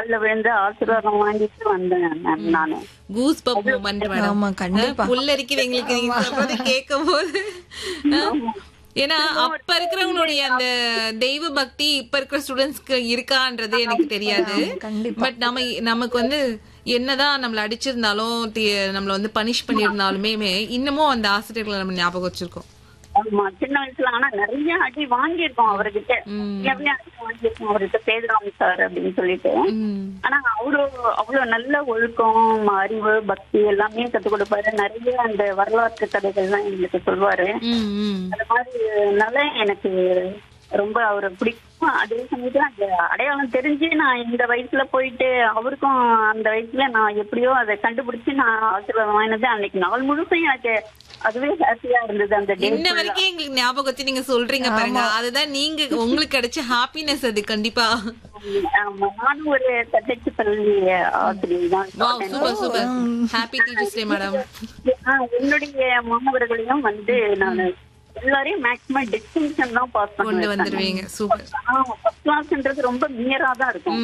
கால்ல விழுந்து ஆசீர்வாதம் வாங்கிட்டு வந்தேன் மேம் நானு கூஸ் பப் மூமெண்ட் மேடம் ஆமா, கண்டிப்பா. புல்லரிக்குது எங்களுக்கு நீங்க சொல்றது கேட்கும் போது ஏன்னா அப்ப இருக்கிறவங்களுடைய அந்த தெய்வ பக்தி இப்ப இருக்கிற ஸ்டூடெண்ட்ஸ்க்கு இருக்கான்றது எனக்கு தெரியாது கண்டிப்பா. பட் நம்ம நமக்கு வந்து என்னதான் நம்மள அடிச்சிருந்தாலும் தி- நம்மள வந்து பனிஷ் பண்ணிருந்தாலுமே இன்னமும் அந்த ஆசிரியர்களை நம்ம ஞாபகம் வச்சிருக்கோம் ஆமா சின்ன வயசுல ஆனா நிறைய அடி வாங்கியிருக்கோம் அவர்கிட்ட நிறைய அடி வாங்கியிருக்கோம் அவர்கிட்ட சேதுராம் சார் அப்படின்னு சொல்லிட்டு ம். ஆனா அவரு அவ்வளவு நல்ல ஒழுக்கம் அறிவு பக்தி எல்லாமே கத்துக் கொடுப்பாரு நிறைய அந்த வரலாற்று கதைகள்லாம் எங்களுக்கு சொல்லுவாரு ம், ம். அந்த மாதிரினால எனக்கு ரொம்ப அவரை பிடிக்கும் அதே சமயத்துல அந்த அடையாளம் தெரிஞ்சு நான் இந்த வயசுல போயிட்டு அவருக்கும் அந்த வயசுல நான் எப்படியோ அதை கண்டுபிடிச்சு நான் ஆசீர்வாதம் வாங்கினது அன்னைக்கு நாள் முழுசும் எனக்கு அதுவே ஹாப்பியா இருந்தது அந்த டே இன்ன வரைக்கும் எங்களுக்கு ஞாபகத்தை நீங்க சொல்றீங்க பாருங்க அதுதான் நீங்க உங்களுக்கு கிடைச்ச ஹாப்பினஸ் அது கண்டிப்பா ஆமா நானும் ஒரு தட்டச்சு பள்ளி ஆசிரியர் தான் wow super super happy teachers day madam ஆ, என்னுடைய மாணவர்களையும் வந்து நான் எல்லாரையும் மேக்ஸிமம் டிஸ்டிங்ஷன் தான் பாஸ் கொண்டு பண்ணுவேன் வந்துருவீங்க சூப்பர் ஃபர்ஸ்ட் கிளாஸ்ன்றது ரொம்ப நியரா தான் இருக்கும்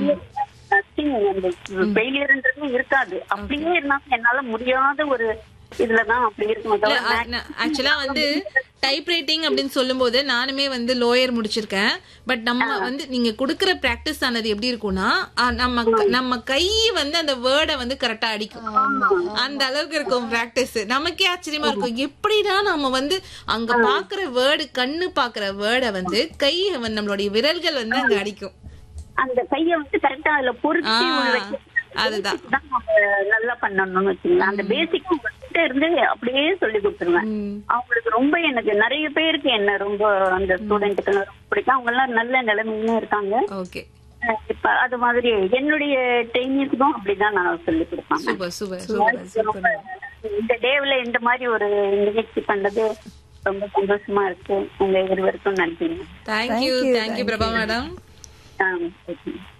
ஃபெயிலியர்ன்றது இருக்காது அப்படியே இருந்தாலும் என்னால முடியாத ஒரு இதுலதான் அப்படி இருக்கும் தவிர ஆக்சுவலா வந்து டைப் ரைட்டிங் அப்படின்னு சொல்லும்போது நானுமே வந்து லோயர் முடிச்சிருக்கேன் பட் நம்ம வந்து நீங்க குடுக்குற பிராக்டிஸ் ஆனது எப்படி இருக்கும்னா அஹ், நம்ம நம்ம கை வந்து அந்த வேர்டை வந்து கரெக்டா அடிக்கும் அந்த அளவுக்கு இருக்கும் பிராக்டிஸ் நமக்கே ஆச்சரியமா இருக்கும் எப்படிடா நம்ம வந்து அங்க பாக்குற வேர்டு கண்ணு பாக்குற வேர்டை வந்து கை வந்து நம்மளுடைய விரல்கள் வந்து அங்க அடிக்கும் அந்த கைய வந்து கரெக்டா அதுல பொருத்தி ஆ, உள்ள வைக்க அதுதான். தான் நம்ம நல்லா பண்ணணும்னு வச்சுக்கோங்க அந்த பேசிக் உங்ககிட்ட இருந்து அப்படியே சொல்லி கொடுத்துருவேன் ம். அவங்களுக்கு ரொம்ப எனக்கு நிறைய பேருக்கு என்ன ரொம்ப அந்த ஸ்டூடெண்ட்டுக்கு ரொம்ப பிடிக்கும் அவங்க எல்லாம் நல்ல நிலைமையில இருக்காங்க ஓகே அஹ் இப்ப அது மாதிரி என்னுடைய ட்ரைனிங்ஸ்க்கும் அப்படிதான் நான் சொல்லி கொடுப்பேன் சூப்பர் சூப்பர் சூப்பர் ரொம்ப இந்த டேவ்ல இந்த மாதிரி ஒரு நிகழ்ச்சி பண்ணது ரொம்ப சந்தோஷமா இருக்கு உங்க இருவருக்கும் நன்றி தேங்க்யூ தேங்க்யூ பிரபா மேடம் ஆ, ஓகே.